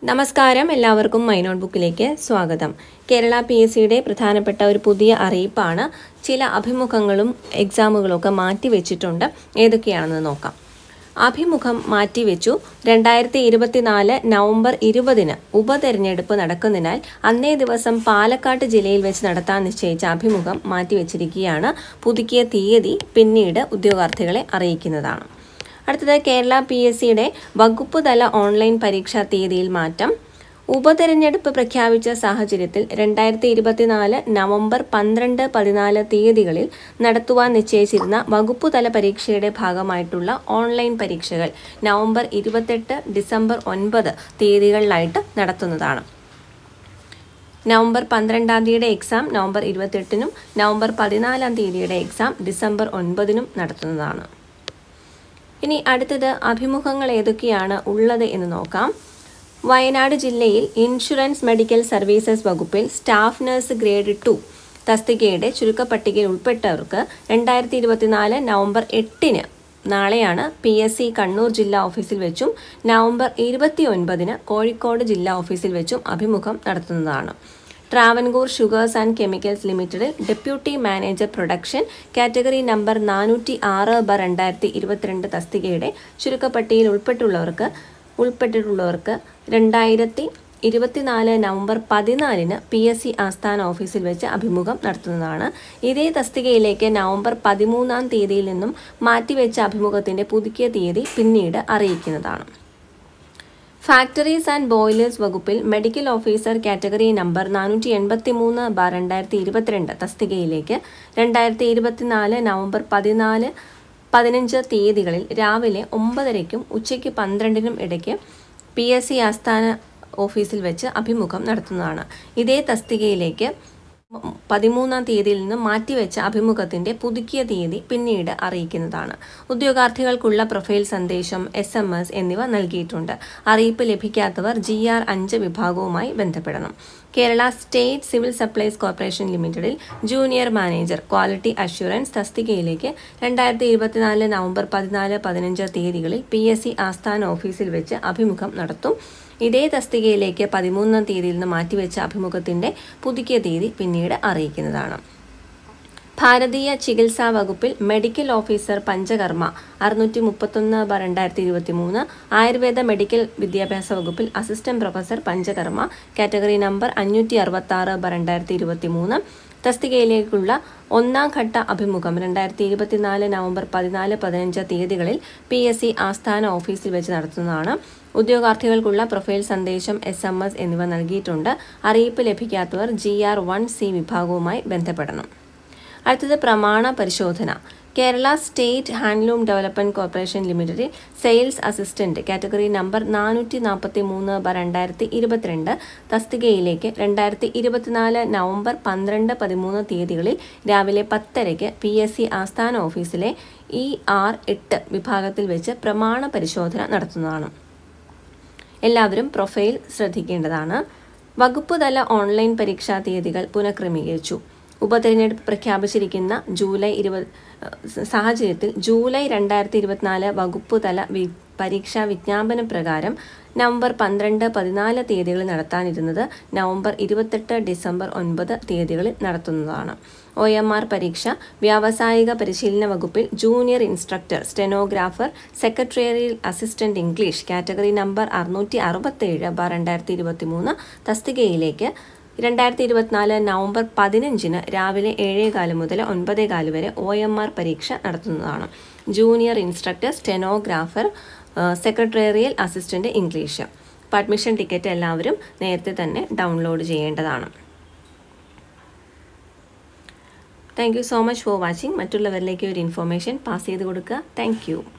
നമസ്കാരം എല്ലാവർക്കും my not ബുക്കിലേക്ക് സ്വാഗതം കേരള പി എസ് സിയുടെ പ്രധാനപ്പെട്ട ഒരു പുതിയ അറിയിപ്പാണ് ചില അഭിമുഖങ്ങളും എക്സാമുകളും ഒക്കെ മാറ്റിവെച്ചിട്ടുണ്ട് ഏതൊക്കെയാണെന്ന് നോക്കാം അഭിമുഖം മാറ്റിവെച്ചു രണ്ടായിരത്തി ഇരുപത്തിനാല് നവംബർ ഇരുപതിന് ഉപതെരഞ്ഞെടുപ്പ് നടക്കുന്നതിനാൽ അന്നേ ദിവസം പാലക്കാട് ജില്ലയിൽ വെച്ച് നടത്താൻ നിശ്ചയിച്ച അഭിമുഖം മാറ്റിവെച്ചിരിക്കുകയാണ് പുതുക്കിയ തീയതി പിന്നീട് ഉദ്യോഗാർത്ഥികളെ അറിയിക്കുന്നതാണ് അടുത്തത് കേരള പി എസ് സിയുടെ വകുപ്പ് തല ഓൺലൈൻ പരീക്ഷാ തീയതിയിൽ മാറ്റം ഉപതെരഞ്ഞെടുപ്പ് പ്രഖ്യാപിച്ച സാഹചര്യത്തിൽ രണ്ടായിരത്തി ഇരുപത്തിനാല് നവംബർ പന്ത്രണ്ട് പതിനാല് തീയതികളിൽ നടത്തുവാൻ നിശ്ചയിച്ചിരുന്ന വകുപ്പ് തല പരീക്ഷയുടെ ഭാഗമായിട്ടുള്ള ഓൺലൈൻ പരീക്ഷകൾ നവംബർ ഇരുപത്തെട്ട് ഡിസംബർ ഒൻപത് തീയതികളിലായിട്ട് നടത്തുന്നതാണ് നവംബർ പന്ത്രണ്ടാം തീയതിയുടെ എക്സാം നവംബർ ഇരുപത്തെട്ടിനും നവംബർ പതിനാലാം തീയതിയുടെ എക്സാം ഡിസംബർ ഒൻപതിനും നടത്തുന്നതാണ് ഇനി അടുത്തത് അഭിമുഖങ്ങൾ ഏതൊക്കെയാണ് ഉള്ളത് എന്ന് നോക്കാം വയനാട് ജില്ലയിൽ ഇൻഷുറൻസ് മെഡിക്കൽ സർവീസസ് വകുപ്പിൽ സ്റ്റാഫ് നഴ്സ് ഗ്രേഡ് ടു തസ്തികയുടെ ചുരുക്കപ്പട്ടികയിൽ ഉൾപ്പെട്ടവർക്ക് രണ്ടായിരത്തി ഇരുപത്തിനാല് നവംബർ എട്ടിന് നാളെയാണ് പി എസ് സി കണ്ണൂർ ജില്ലാ ഓഫീസിൽ വെച്ചും നവംബർ ഇരുപത്തി ഒൻപതിന് കോഴിക്കോട് ജില്ലാ ഓഫീസിൽ വെച്ചും അഭിമുഖം നടത്തുന്നതാണ് ട്രാവൻകൂർ ഷുഗേഴ്സ് ആൻഡ് കെമിക്കൽസ് ലിമിറ്റഡിൽ deputy manager production category number നാനൂറ്റി ആറ് ബർ രണ്ടായിരത്തി ഇരുപത്തിരണ്ട് തസ്തികയുടെ ചുരുക്കപ്പട്ടികയിൽ ഉൾപ്പെട്ടുള്ളവർക്ക് ഉൾപ്പെട്ടിട്ടുള്ളവർക്ക് രണ്ടായിരത്തി ഇരുപത്തിനാല് നവംബർ പതിനാലിന് പി എസ് സി ആസ്ഥാന ഓഫീസിൽ വെച്ച് അഭിമുഖം നടത്തുന്നതാണ് ഇതേ തസ്തികയിലേക്ക് നവംബർ പതിമൂന്നാം തീയതിയിൽ നിന്നും മാറ്റിവെച്ച അഭിമുഖത്തിന്റെ പുതുക്കിയ തീയതി പിന്നീട് അറിയിക്കുന്നതാണ് ഫാക്ടറീസ് ആൻഡ് ബോയിലേഴ്സ് വകുപ്പിൽ മെഡിക്കൽ ഓഫീസർ കാറ്റഗറി നമ്പർ നാനൂറ്റി എൺപത്തി മൂന്ന് ബാർ രണ്ടായിരത്തി ഇരുപത്തിരണ്ട് തസ്തികയിലേക്ക് രണ്ടായിരത്തി ഇരുപത്തിനാല് നവംബർ പതിനാല് പതിനഞ്ച് തീയതികളിൽ രാവിലെ ഒമ്പതരയ്ക്കും ഉച്ചയ്ക്ക് പന്ത്രണ്ടിനും ഇടയ്ക്ക് പി എസ് സി ആസ്ഥാന ഓഫീസിൽ വെച്ച് അഭിമുഖം നടത്തുന്നതാണ് ഇതേ തസ്തികയിലേക്ക് പതിമൂന്നാം തീയതിയിൽ നിന്ന് മാറ്റിവെച്ച അഭിമുഖത്തിന്റെ പുതുക്കിയ തീയതി പിന്നീട് അറിയിക്കുന്നതാണ് ഉദ്യോഗാർത്ഥികൾക്കുള്ള പ്രൊഫൈൽ സന്ദേശം എസ് എം എസ് എന്നിവ നൽകിയിട്ടുണ്ട് അറിയിപ്പ് ലഭിക്കാത്തവർ ജി ആർ അഞ്ച് വിഭാഗവുമായി ബന്ധപ്പെടണം Kerala state civil supplies corporation ലിമിറ്റഡിൽ ജൂനിയർ മാനേജർ ക്വാളിറ്റി അഷ്യൂറൻസ് തസ്തികയിലേക്ക് രണ്ടായിരത്തി ഇരുപത്തിനാല് നവംബർ പതിനാല് പതിനഞ്ച് തീയതികളിൽ പി എസ് സി ആസ്ഥാന ഓഫീസിൽ വെച്ച് അഭിമുഖം നടത്തും ഇതേ തസ്തികയിലേക്ക് പതിമൂന്നാം തീയതിയിൽ നിന്ന് മാറ്റിവെച്ച അഭിമുഖത്തിന്റെ പുതുക്കിയ തീയതി പിന്നീട് അറിയിക്കുന്നതാണ് ഭാരതീയ ചികിത്സാ വകുപ്പിൽ മെഡിക്കൽ ഓഫീസർ പഞ്ചകർമ്മ അറുന്നൂറ്റി മുപ്പത്തൊന്ന് ബ രണ്ടായിരത്തി ഇരുപത്തി മൂന്ന് ആയുർവേദ മെഡിക്കൽ വിദ്യാഭ്യാസ വകുപ്പിൽ assistant professor Panchakarma category number അഞ്ഞൂറ്റി അറുപത്തി ആറ് ബ രണ്ടായിരത്തി ഇരുപത്തി മൂന്ന് തസ്തികയിലേക്കുള്ള ഒന്നാം ഘട്ട അഭിമുഖം രണ്ടായിരത്തി ഇരുപത്തിനാല് നവംബർ പതിനാല് പതിനഞ്ച് തീയതികളിൽ പി എസ് സി ആസ്ഥാന ഓഫീസിൽ വെച്ച് നടത്തുന്നതാണ് ഉദ്യോഗാർത്ഥികൾക്കുള്ള പ്രൊഫൈൽ സന്ദേശം എസ് എം എസ് എന്നിവ നൽകിയിട്ടുണ്ട് അറിയിപ്പ് ലഭിക്കാത്തവർ ജി ആർ വൺ സി വിഭാഗവുമായി ബന്ധപ്പെടണം അടുത്തത് പ്രമാണ പരിശോധന Kerala state handloom development corporation ലിമിറ്റഡിൽ സെയിൽസ് അസിസ്റ്റന്റ് കാറ്റഗറി നമ്പർ നാനൂറ്റി നാൽപ്പത്തി മൂന്ന് ബ രണ്ടായിരത്തി ഇരുപത്തിരണ്ട് തസ്തികയിലേക്ക് രണ്ടായിരത്തി ഇരുപത്തിനാല് നവംബർ പന്ത്രണ്ട് പതിമൂന്ന് തീയതികളിൽ രാവിലെ പത്തരയ്ക്ക് പി എസ് സി ആസ്ഥാന ഓഫീസിലെ ഇ ആർ എട്ട് വിഭാഗത്തിൽ വെച്ച് പ്രമാണ പരിശോധന നടത്തുന്നതാണ് എല്ലാവരും പ്രൊഫൈൽ ശ്രദ്ധിക്കേണ്ടതാണ് വകുപ്പ് തല ഓൺലൈൻ പരീക്ഷാ തീയതികൾ പുനഃക്രമീകരിച്ചു ഉപതെരഞ്ഞെടുപ്പ് പ്രഖ്യാപിച്ചിരിക്കുന്ന ജൂലൈ ഇരുപത് സാഹചര്യത്തിൽ ജൂലൈ രണ്ടായിരത്തി ഇരുപത്തിനാല് വകുപ്പ് തല വി പരീക്ഷാ വിജ്ഞാപന പ്രകാരം നവംബർ പന്ത്രണ്ട് പതിനാല് തീയതികളിൽ നടത്താനിരുന്നത് നവംബർ ഇരുപത്തെട്ട് ഡിസംബർ ഒൻപത് തീയതികളിൽ നടത്തുന്നതാണ് ഒ എം ആർ പരീക്ഷ വ്യാവസായിക പരിശീലന വകുപ്പിൽ junior instructor stenographer secretarial assistant English category number അറുന്നൂറ്റി അറുപത്തേഴ് ബാർ രണ്ടായിരത്തി ഇരുപത്തി മൂന്ന് തസ്തികയിലേക്ക് രണ്ടായിരത്തി ഇരുപത്തിനാല് നവംബർ പതിനഞ്ചിന് രാവിലെ ഏഴേകാല് മുതൽ ഒൻപതേകാല് വരെ ഒ എം ആർ പരീക്ഷ നടത്തുന്നതാണ് junior instructor stenographer secretarial assistant English അപ്പോൾ അഡ്മിഷൻ ടിക്കറ്റ് എല്ലാവരും നേരത്തെ തന്നെ ഡൗൺലോഡ് ചെയ്യേണ്ടതാണ് thank you so much for watching മറ്റുള്ളവരിലേക്ക് ഒരു ഇൻഫോർമേഷൻ പാസ് ചെയ്ത് കൊടുക്കുക താങ്ക് യു